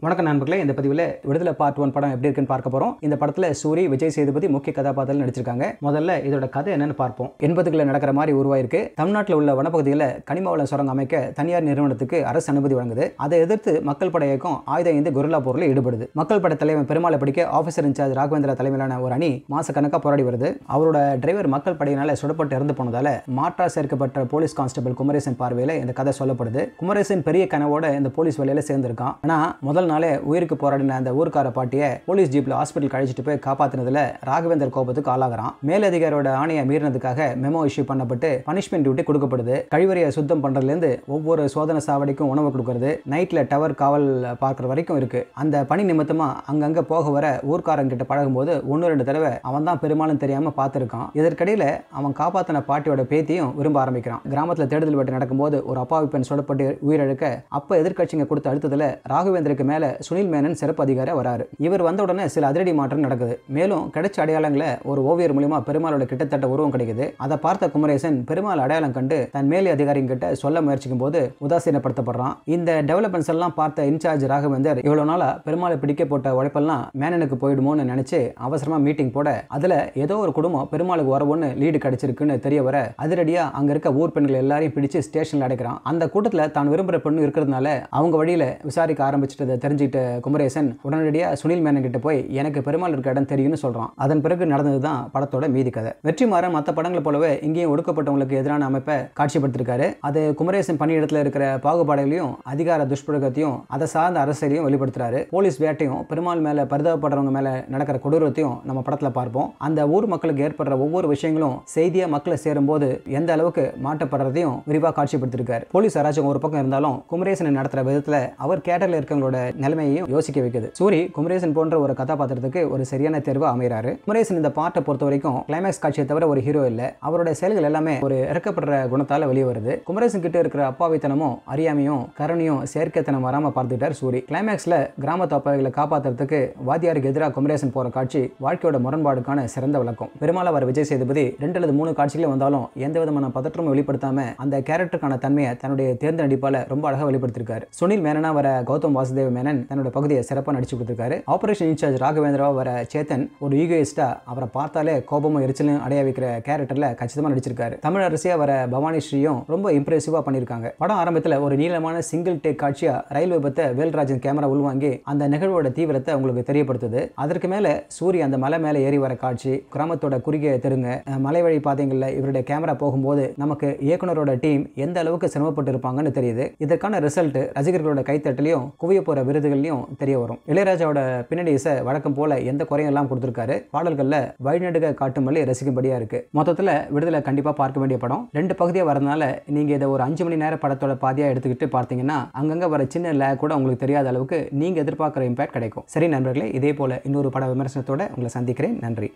வணக்கம் நண்பர்களே இந்த பதிவில் விடுதலை பார்ட் ஒன் படம் எப்படி இருக்குன்னு பார்க்க போறோம் இந்த படத்துல சூரி விஜய் சேதுபதி முக்கிய கதாபாத்திரம் நடிச்சிருக்காங்க முதல்ல இதோட கதை என்னன்னு பார்ப்போம் எண்பதுகளில் நடக்கிற மாதிரி உருவாயிருக்கு தமிழ்நாட்டில் உள்ள வனப்பகுதியில் கனிம வள சுரங்கம் அமைக்க தனியார் நிறுவனத்துக்கு அரசு அனுமதி வழங்குது அதை எதிர்த்து மக்கள் படை இயக்கம் ஆயுத ஐந்து கொரில்லா போரில் ஈடுபடுது மக்கள் படை தலைவர் பெருமாளை பிடிக்க ஆஃபீஸர் இன்சார்ஜ் ராகவேந்திரா தலைமையிலான ஒரு அணி மாசக்கணக்காக போராடி வருது அவரோட டிரைவர் மக்கள் படையினால சுடப்பட்டு இறந்து போனதால மாற்றா சேர்க்கப்பட்ட போலீஸ் கான்ஸ்டபிள் குமரேசன் பார்வையில் இந்த கதை சொல்லப்படுது குமரேசன் பெரிய கனவோட இந்த போலீஸ் வேலையில சேர்ந்திருக்கான் ஆனா முதல் நாளே உயிருக்கு போராடின அந்த ஊர்க்கார பாட்டியை போலீஸ் ஜீப்ல ஹாஸ்பிட்டல் கழிச்சிட்டு போய் காப்பாத்தினதுல ராகவேந்தர் கோபத்துக்கு ஆளாகிறான் மேலதிகாரியோட ஆணையை மீறினதுக்காக மெமோ இஷ்யூ பண்ணப்பட்டு பனிஷ்மெண்ட் டியூட்டி கொடுக்கப்படுது கழிவறையை சுத்தம் பண்றதுல இருந்து ஒவ்வொரு சோதனை சாவடிக்கும் உணவு கொடுக்கறது நைட்ல டவர் காவல் பார்க்குற வரைக்கும் இருக்கு அந்த பணி நிமித்தமா அங்கங்க போக வர ஊர்க்காரங்க கிட்ட பழகும்போது ஒன்று ரெண்டு தடவை அவன் தான் பெரும்பாலும் தெரியாம பார்த்துருக்கான் இதற்கிடையில அவன் காப்பாத்தின பாட்டியோட பேத்தியும் விரும்ப ஆரம்பிக்கிறான் கிராமத்துல தேடுதல் வேட்டை நடக்கும்போது ஒரு அப்பாவி பெண் சுடப்பட்டு உயிரிழக்க அப்ப எதிர்க்கட்சிங்க கொடுத்த அழுத்தத்துல ராகவேந்தருக்கு மேல சுனில் மேனன் சிறப்பு அதிகாரி வராரு இவர் வந்த உடனே சில அதிரடி மாற்றம் நடக்குது மேலும் கிடைச்ச அடையாளங்களை ஒரு ஓவியர் மூலியமா பெருமாளோட கிட்டத்தட்ட உருவம் கிடைக்குது அதை பார்த்த குமரேசன் பெருமாள் அடையாளம் கண்டு தன் மேலே அதிகாரிங்க கிட்ட சொல்ல முயற்சிக்கும் போது உதாசீனப்படுத்தப்படுறான் இந்த டெவலப்மெண்ட்ஸ் எல்லாம் பார்த்த இன்சார்ஜ் ராகவேந்தர் இவ்வளவு நாளா பெருமாளை பிடிக்க போட்ட உழைப்பெல்லாம் மேனனுக்கு போயிடுமோன்னு நினைச்சு அவசரமா மீட்டிங் போட அதுல ஏதோ ஒரு குடும்பம் பெருமாளுக்கு வரவுன்னு லீடு கிடைச்சிருக்குன்னு தெரிய வர அதிரடியா அங்க இருக்க ஊர் பெண்கள் எல்லாரையும் பிடிச்சு ஸ்டேஷன்ல அடைக்கிறான் அந்த கூட்டத்துல தான் விரும்புற பெண்ணு இருக்கிறதுனால அவங்க வழியில விசாரிக்க ஆரம்பிச்சிட்டதை தெரிஞ்சுக்கிட்ட குமரேசன் உடனடியா சுனில் மேனன் கிட்ட போய் எனக்கு பெருமாள் இருக்க இடம் தெரியும்னு சொல்றான் அதன் பிறகு நடந்ததுதான் படத்தோட மீதி கதை வெற்றிமாறன் மற்ற படங்களை போலவே இங்கேயும் ஒடுக்கப்பட்டவங்களுக்கு எதிரான அமைப்பை காட்சிப்படுத்திருக்காரு அது குமரேசன் பணியிடத்துல இருக்கிற பாகுபாடுகளையும் அதிகார துஷ்பிரகத்தையும் அதை சார்ந்த அரசியலையும் வெளிப்படுத்துறாரு போலீஸ் வேட்டையும் பெருமாள் மேல பரிதாபப்படுறவங்க மேல நடக்கிற கொடூரத்தையும் நம்ம படத்துல பார்ப்போம் அந்த ஊர் மக்களுக்கு ஏற்படுற ஒவ்வொரு விஷயங்களும் செய்தியா மக்களை சேரும்போது எந்த அளவுக்கு மாட்டப்படுறதையும் விரிவா காட்சிப்படுத்திருக்காரு போலீஸ் அராஜகம் ஒரு பக்கம் இருந்தாலும் குமரேசனை நடத்துற விதத்துல அவர் கேட்டர்ல இருக்கவங்களோட நிலைமையையும் யோசிக்க வைக்குது சூரி குமரேசன் போன்ற ஒரு கதாபாத்திரத்துக்கு ஒரு சரியான தேர்வு அமைகிறாரு குமரேசன் இந்த பாட்டை பொறுத்த வரைக்கும் கிளைமேக்ஸ் காட்சியை தவிர ஒரு ஹீரோ இல்ல அவரோட செயல்கள் எல்லாமே ஒரு இறக்கப்படுற குணத்தால வெளியே வருது குமரேசன் கிட்ட இருக்கிற அப்பாவித்தனமும் அறியாமையும் கருணையும் செயற்கைத்தனம் வராம பார்த்துட்டார் சூரி கிளைமேக்ஸ்ல கிராமத்து அப்பாவிகளை காப்பாத்துறதுக்கு வாத்தியாருக்கு எதிராக குமரேசன் போற காட்சி வாழ்க்கையோட முரண்பாடுக்கான சிறந்த விளக்கம் பெருமாள் அவர் விஜய் சேதுபதி ரெண்டு அல்லது மூணு காட்சிகளே வந்தாலும் எந்த விதமான பதற்றமும் வெளிப்படுத்தாம அந்த கேரக்டருக்கான தன்மையை தன்னுடைய தேர்ந்த நடிப்பால ரொம்ப அழகா வெளிப்படுத்திருக்காரு சுனில் மேனனா வர கௌதம் வாசுதேவ் மேனன் தன்னோட பகுதியை சிறப்பாக நடிச்சு கொடுத்திருக்காரு ஆபரேஷன் இன்சார்ஜ் ராகவேந்திரா வர சேத்தன் ஒரு ஈகோயிஸ்டா அவரை பார்த்தாலே கோபமும் எரிச்சலும் அடைய வைக்கிற கேரக்டர்ல கச்சிதமா நடிச்சிருக்காரு தமிழ் அரசியா வர பவானி ஸ்ரீயும் ரொம்ப இம்ப்ரெசிவா பண்ணியிருக்காங்க படம் ஆரம்பத்துல ஒரு நீளமான சிங்கிள் டேக் காட்சியா ரயில் விபத்தை வேல்ராஜன் கேமரா உள்வாங்கி அந்த நிகழ்வோட தீவிரத்தை உங்களுக்கு தெரியப்படுத்துது அதற்கு மேல சூரிய அந்த மலை மேல ஏறி வர காட்சி கிராமத்தோட குறுகிய தெருங்க அஹ், மலை வழி பாதைகள்ல இவருடைய கேமரா போகும்போது நமக்கு இயக்குனரோட டீம் எந்த அளவுக்கு சிரமப்பட்டு இருப்பாங்கன்னு தெரியுது இதற்கான ரிசல்ட் ரசிகர்களோட கைத்தட்டலையும் குவிய போற விருதுகள்லையும் தெரிய வரும் இளையராஜாவோட பின்னணி இசை வழக்கம் போல எந்த குறையும் எல்லாம் கொடுத்திருக்காரு பாடல்கள்ல வழிநடுக காட்டுமல்லி ரசிக்கும்படியா இருக்கு மொத்தத்துல விடுதலை கண்டிப்பா பார்க்க வேண்டிய படம் ரெண்டு பகுதியா வரதுனால நீங்க இதை ஒரு அஞ்சு மணி நேர படத்தோட பாதியா எடுத்துக்கிட்டு பார்த்தீங்கன்னா அங்கங்க வர சின்ன லேக் கூட உங்களுக்கு தெரியாத அளவுக்கு நீங்க எதிர்பார்க்குற இம்பாக்ட் கிடைக்கும் சரி நண்பர்களே இதே போல இன்னொரு பட விமர்சனத்தோட உங்களை சந்திக்கிறேன் நன்றி